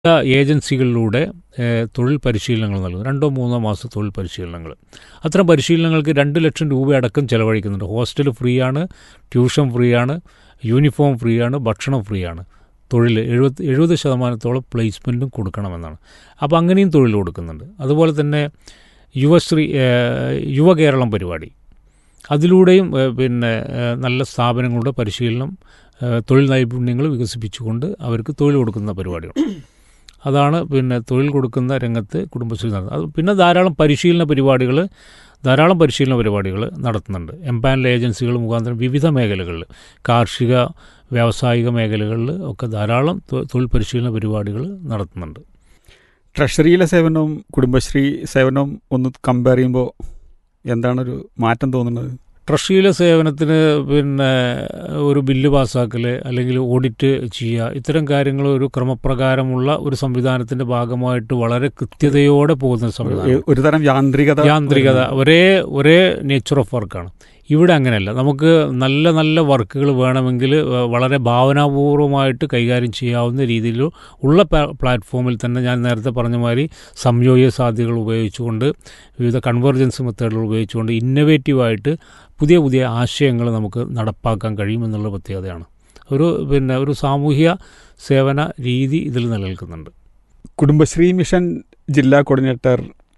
ഏജൻസികളിലൂടെ ഏഹ്, തൊഴിൽ പരിശീലനങ്ങൾ നൽകുന്നു രണ്ടോ മൂന്നോ മാസത്തെ തൊഴിൽ പരിശീലനങ്ങൾ അത്തരം പരിശീലനങ്ങൾക്ക് രണ്ട് ലക്ഷം രൂപ അടക്കം ചിലവഴിക്കുന്നുണ്ട് ഹോസ്റ്റൽ ഫ്രീ ആണ് ട്യൂഷൻ ഫ്രീ ആണ് യൂണിഫോം ഫ്രീ ആണ് ഭക്ഷണം ഫ്രീ ആണ് തൊഴിൽ എഴുപത് എഴുപത് ശതമാനത്തോളം പ്ലേസ്മെൻറ്റും കൊടുക്കണമെന്നാണ് അപ്പോൾ അങ്ങനെയും തൊഴിൽ കൊടുക്കുന്നുണ്ട് അതുപോലെ തന്നെ യുവശ്രീ ഏഹ്, യുവകേരളം പരിപാടി അതിലൂടെയും ഏഹ്, പിന്നെ ഏഹ്, നല്ല സ്ഥാപനങ്ങളുടെ പരിശീലനം ഏഹ്, തൊഴിൽ നൈപുണ്യങ്ങൾ വികസിപ്പിച്ചുകൊണ്ട് അവർക്ക് തൊഴിൽ കൊടുക്കുന്ന പരിപാടികൾ അതാണ് പിന്നെ തൊഴിൽ കൊടുക്കുന്ന രംഗത്ത് കുടുംബശ്രീ നടത്തുന്നത് അത് പിന്നെ ധാരാളം പരിശീലന പരിപാടികൾ ധാരാളം പരിശീലന പരിപാടികൾ നടത്തുന്നുണ്ട് എംപാനൽ ഏജൻസികൾ മുഖാന്തരം വിവിധ മേഖലകളിൽ കാർഷിക വ്യാവസായിക മേഖലകളിൽ ഒക്കെ ധാരാളം തൊ- തൊഴിൽ പരിശീലന പരിപാടികൾ നടത്തുന്നുണ്ട് ട്രഷറിയിലെ സേവനവും കുടുംബശ്രീ സേവനവും ഒന്ന് കമ്പയർ ചെയ്യുമ്പോൾ എന്താണൊരു മാറ്റം തോന്നുന്നത് ട്രഷറിയിലെ സേവനത്തിന് പിന്നെ ഒരു ബില്ല് പാസ്സാക്കൽ അല്ലെങ്കിൽ ഓഡിറ്റ് ചെയ്യുക ഇത്തരം കാര്യങ്ങൾ ഒരു ക്രമപ്രകാരമുള്ള ഒരു സംവിധാനത്തിന്റെ ഭാഗമായിട്ട് വളരെ കൃത്യതയോടെ പോകുന്ന ഒരു സംവിധാനം ഒരു തരം യാന്ത്രികത യാന്ത്രികത ഒരേ ഒരേ നേച്ചർ ഓഫ് വർക്കാണ് ഇവിടെ അങ്ങനെയല്ല നമുക്ക് നല്ല നല്ല വർക്കുകൾ വേണമെങ്കിൽ ഏഹ്, വളരെ ഭാവനാപൂർവമായിട്ട് കൈകാര്യം ചെയ്യാവുന്ന രീതിയിൽ ഉള്ള പ്ലാ- പ്ലാറ്റ്ഫോമിൽ തന്നെ ഞാൻ നേരത്തെ പറഞ്ഞ മാതിരി സംയോജിത സാധ്യതകൾ ഉപയോഗിച്ചുകൊണ്ട് വിവിധ കൺവെർജൻസ് മെത്തേഡുകൾ ഉപയോഗിച്ചുകൊണ്ട് ഇന്നവേറ്റീവായിട്ട് പുതിയ പുതിയ ആശയങ്ങൾ നമുക്ക് നടപ്പാക്കാൻ കഴിയുമെന്നുള്ള പ്രത്യേകതയാണ് ഒരു പിന്നെ ഒരു സാമൂഹ്യ സേവന രീതി ഇതിൽ നിലനിൽക്കുന്നുണ്ട് കുടുംബശ്രീ മിഷൻ ജില്ലാ കോർഡിനേറ്റർ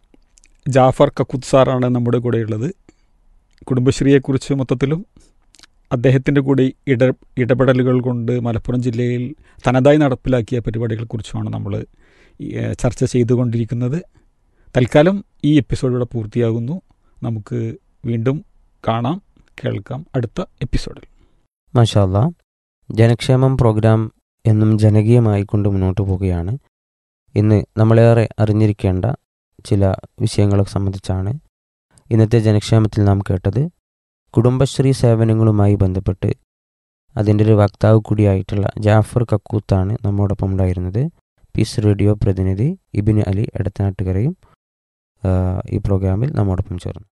ജാഫർ കക്കുത്ത് സാറാണ് നമ്മുടെ കൂടെയുള്ളത് കുടുംബശ്രീയെക്കുറിച്ച് മൊത്തത്തിലും അദ്ദേഹത്തിൻ്റെ കൂടി ഇട ഇടപെടലുകൾ കൊണ്ട് മലപ്പുറം ജില്ലയിൽ തനതായി നടപ്പിലാക്കിയ പരിപാടികളെക്കുറിച്ചുമാണ് നമ്മൾ ഈ, ഏഹ്, ചർച്ച ചെയ്തുകൊണ്ടിരിക്കുന്നത് തൽക്കാലം ഈ എപ്പിസോഡ് ഇവിടെ പൂർത്തിയാകുന്നു നമുക്ക് വീണ്ടും കാണാം കേൾക്കാം അടുത്ത എപ്പിസോഡിൽ മാഷാല്ല ജനക്ഷേമം പ്രോഗ്രാം എന്നും ജനകീയമായി കൊണ്ട് മുന്നോട്ട് പോവുകയാണ് ഇന്ന് നമ്മളേറെ അറിഞ്ഞിരിക്കേണ്ട ചില വിഷയങ്ങളെ സംബന്ധിച്ചാണ് ഇന്നത്തെ ജനക്ഷേമത്തിൽ നാം കേട്ടത് കുടുംബശ്രീ സേവനങ്ങളുമായി ബന്ധപ്പെട്ട് അതിൻ്റെ ഒരു വക്താവ് കൂടിയായിട്ടുള്ള ജാഫർ കക്കൂത്താണ് നമ്മോടൊപ്പം ഉണ്ടായിരുന്നത് പീസ് റേഡിയോ പ്രതിനിധി ഇബിന് അലി എടത്തനാട്ടുകരയും ആ, ഈ പ്രോഗ്രാമിൽ നമ്മോടൊപ്പം ചേർന്നു